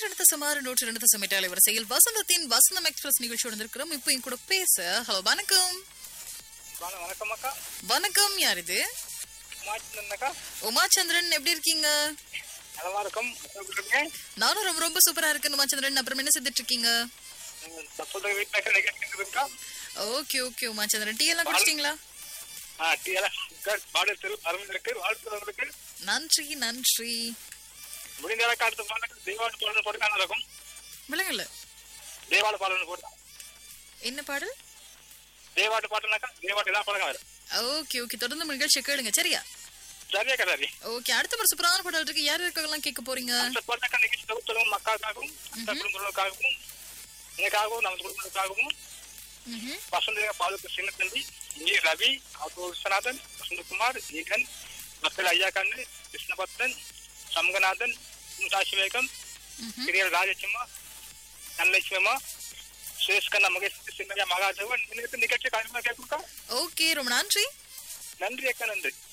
நூற்றி ரெண்டு சுமார் நூற்றி ரெண்டு சமைட்டாலை வரிசையில் வசந்தத்தின் வசந்தம் எக்ஸ்பிரஸ் நிகழ்ச்சி வந்திருக்கிறோம் இப்போ என் கூட பேச ஹலோ வணக்கம் வாங்க வணக்கம் அக்கா வணக்கம் யார் இது உமாச்சந்திரன் அக்கா உமாச்சந்திரன் எப்படி இருக்கீங்க நலமா இருக்கும் எப்படி இருக்கீங்க? நானும் ரொம்ப ரொம்ப சூப்பரா இருக்கேன் உமாச்சந்திரன் அப்புறம் என்ன செஞ்சுட்டு இருக்கீங்க நீங்க தற்போது வீட்டுல இருக்க நிகழ்ச்சி இருக்கா ஓகே ஓகே உமாச்சந்திரன் டீ எல்லாம் குடிச்சிட்டீங்களா ஆ டீ எல்லாம் பாடத்தில் அருமைகளுக்கு வாழ்த்துறவங்களுக்கு நன்றி நன்றி முடிந்த அளவுக்கு அடுத்த பாடலுக்கு தெய்வாடு பாடல் போட்டு நல்லா இருக்கும் விலங்கல தேவாடு பாடல் போட்டு என்ன பாடல் தேவாட்டு பாட்டுனாக்கா தேவாட்டு தான் பழக்கம் வேறு ஓகே ஓகே தொடர்ந்து நம்ம நிகழ்ச்சி கேளுங்க சரியா சரியா கதாரி ஓகே அடுத்த ஒரு சூப்பரான பாடல் இருக்கு யார் இருக்கலாம் கேட்க போறீங்க அந்த பாட்டாக்கா நிகழ்ச்சி தொகுத்தலும் மக்களுக்காகவும் அந்த குடும்பங்களுக்காகவும் எனக்காகவும் நமது குடும்பங்களுக்காகவும் ம்ஹும். வசந்த பாலுக்கு சின்ன தம்பி இங்கே ரவி ஆட்டோ விஸ்வநாதன் வசந்தகுமார் ஈகன் மக்கள் ஐயா கண்ணு கிருஷ்ணபக்தன் சமகநாதன் சாசிவேகம் ம்ஹும். கிரியல் ராஜச்சிம்மா தனலட்சுமிமா சுரேஷ்கண்ணா மகேஷ் சின்னையா மகாதேவன் இன்னைக்கு நிகழ்ச்சி காரியமாக கேட்குக்கா ஓகே ரொம்ப நன்றி நன்றி அக்கா நன்றி